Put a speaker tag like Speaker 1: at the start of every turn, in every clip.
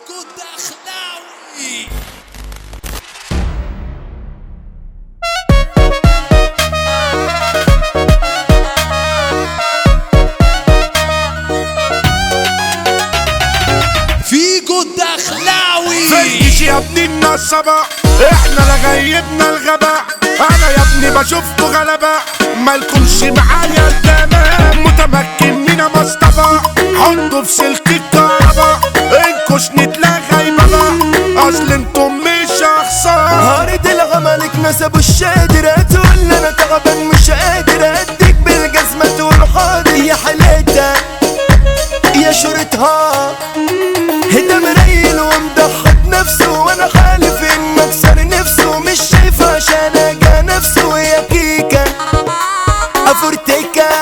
Speaker 1: الدخلاوي فيجو الدخلاوي
Speaker 2: فتش يا ابني النصبة احنا لغيبنا الغباء انا يا ابني بشوفكوا غلبة مالكمش معايا التمام متمكن من مصطفى حطوا في سلك الكهرباء انكوش نتلاقى بابا اصل انتم مش اخسار
Speaker 3: هارد الغملك نسب الشادر تقول انا تعبان مش قادر اديك بالجزمة تقول حاضر يا حليتها يا شرطها هدا مريل ومضحك نفسه وانا خالف ان اكسر نفسه مش شايف عشان اجا نفسه يا كيكا افورتيكا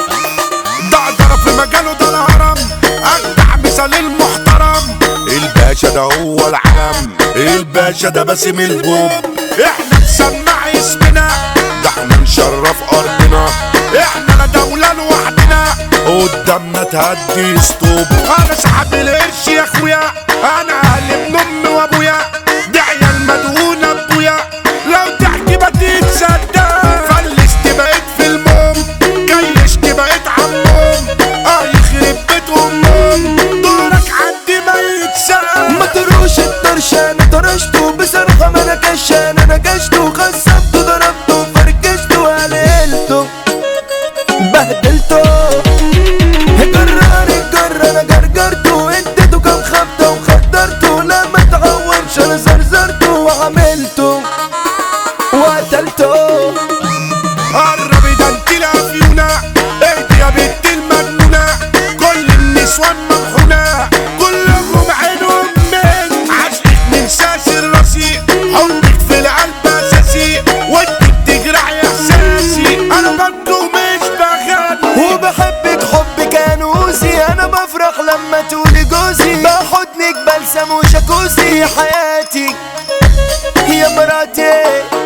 Speaker 2: دعدرة في مجاله ده الهرم اجدع مثال المحترم الباشا ده هو العلم الباشا ده باسم البوب احنا نسمع اسمنا ده احنا نشرف ارضنا احنا لا دولة لوحدنا قدامنا تهدي ستوب انا سحب القرش يا اخويا انا اهل ابن امي وابويا ده عيال مدهونة ابويا لو تحكي ما تتصدق فلست بقيت في الموم جيشت بقيت عمهم اه يخرب بيت امهم دورك عندي ما يتسال
Speaker 3: ما تروش الطرش انا طرشته بصراحة ما انا كشان انا كشته خسبته ضربته فركشته قللته بهدلته جرار الجر انا جرجرته اديته كام خبطة وخدرته لا ما تعورش انا زرزرته وعملته وقتلته
Speaker 2: قرب ده انت الافيونة اهدي يا بنت المجنونة كل النسوان ممحونة كلهم عينهم من عشقك من ساس الراسي حبك في القلب اساسي وانت بتجرح احساسي انا برضه مش بغني
Speaker 3: وبحبك حب كانوسي انا بفرح لما تقولي جوزي بحضنك بلسم وشاكوزي يا حياتي يا مراتي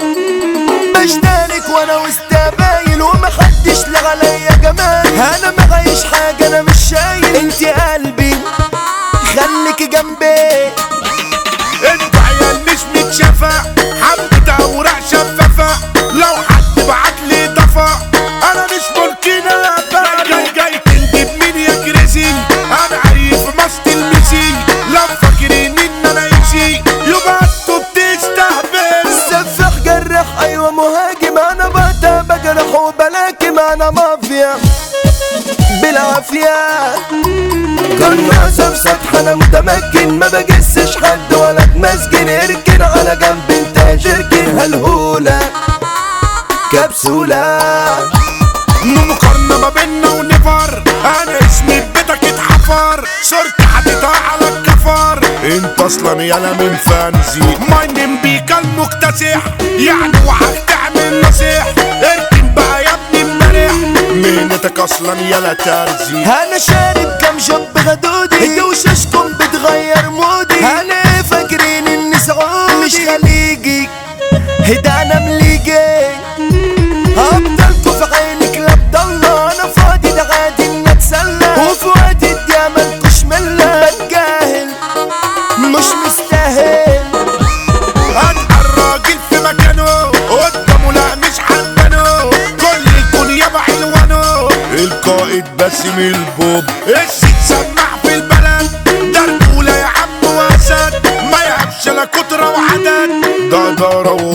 Speaker 3: بشترك وانا واستباين ومحدش لا عليا جمال انا ما غايش حاجه انا مش شايل انت قلبي خليك جنبي
Speaker 2: انت عيال مش متشافة حبة اوراق شفافة لو حد بعت لي ضفا انا مش ممكن ابقى جاي جاي تندب مين يا كريزي انا عارف مست المسي لو فاكرين ان انا يجي يبقى انتوا بتستهبل
Speaker 3: سفح جرح ايوه مهاجم انا بقى بجرح وبلاكم انا مافيا بالعافية قناصة في سطح انا متمكن ما بجسش حد ولا اتمسكن اركن على جنب انت شركن هالهولة كبسولة
Speaker 2: مقارنة ما بينا ونفر انا اسمي بيتك اتحفر صرت حاططها على الكفر انت اصلا يالا من فانزي ماين بيك المكتسح يعني وعك تعمل نصيح اركن بقى يا ابني امبارح مهنتك اصلا يالا ترزي
Speaker 3: انا شارب كام شب غدودي وشاشكم بتغير مودي انا فاكرين اني سعودي مش خليجي هدا انا مليجي هفضلكوا في عينك لا بضلة انا فاضي ده عادي اني اتسلى وفي وقت الدنيا مالكوش ملة بتجاهل مش مستاهل
Speaker 2: ابقى الراجل في مكانه قدامه لا مش حبانه كل الدنيا بعلوانه القائد باسم البوب الست سمع في البلد ده رجولة يا عم واسد ما يهبش لا كترة وعدد ده ضرب